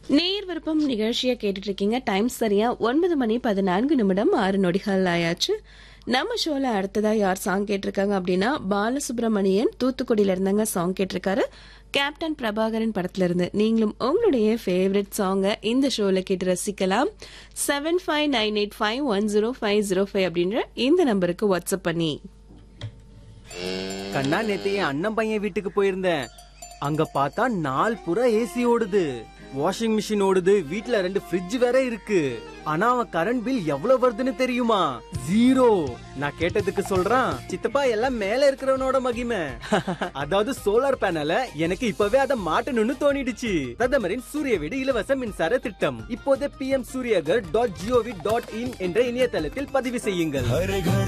நேர் விருப்பம் நிகழ்ச்சியை கேட்டுட்டு இருக்கீங்க டைம் சரியா ஒன்பது மணி பதினான்கு நிமிடம் ஆறு நொடிகள் ஆயாச்சு நம்ம ஷோல அடுத்ததா யார் சாங் கேட்டிருக்காங்க அப்படின்னா பாலசுப்ரமணியன் தூத்துக்குடியில இருந்தாங்க சாங் கேட்டிருக்காரு கேப்டன் பிரபாகரன் படத்துல இருந்து நீங்களும் உங்களுடைய ஃபேவரட் சாங்கை இந்த ஷோல கேட்டு ரசிக்கலாம் seven five nine eight five one zero five zero five அப்படின்ற இந்த நம்பருக்கு வாட்ஸ்அப் பண்ணி கண்ணா நேத்து என் அண்ணன் பையன் வீட்டுக்கு போயிருந்தேன் அங்க பார்த்தா நாள் புறா ஏசி ஓடுது வாஷிங் மிஷின் ஓடுது வீட்ல ரெண்டு ஃப்ரிட்ஜ் வேற இருக்கு ஆனா அவன் கரண்ட் பில் எவ்வளவு வருதுன்னு தெரியுமா ஜீரோ நான் கேட்டதுக்கு சொல்றான் சித்தப்பா எல்லாம் மேல இருக்கிறவனோட மகிமை அதாவது சோலார் பேனல எனக்கு இப்பவே அதை மாட்டணும்னு தோணிடுச்சு பிரதமரின் சூரிய வீடு இலவச மின்சார திட்டம் இப்போதே P M Suryaghar dot G O V dot in என்ற இணையதளத்தில் பதிவு செய்யுங்கள் हर घर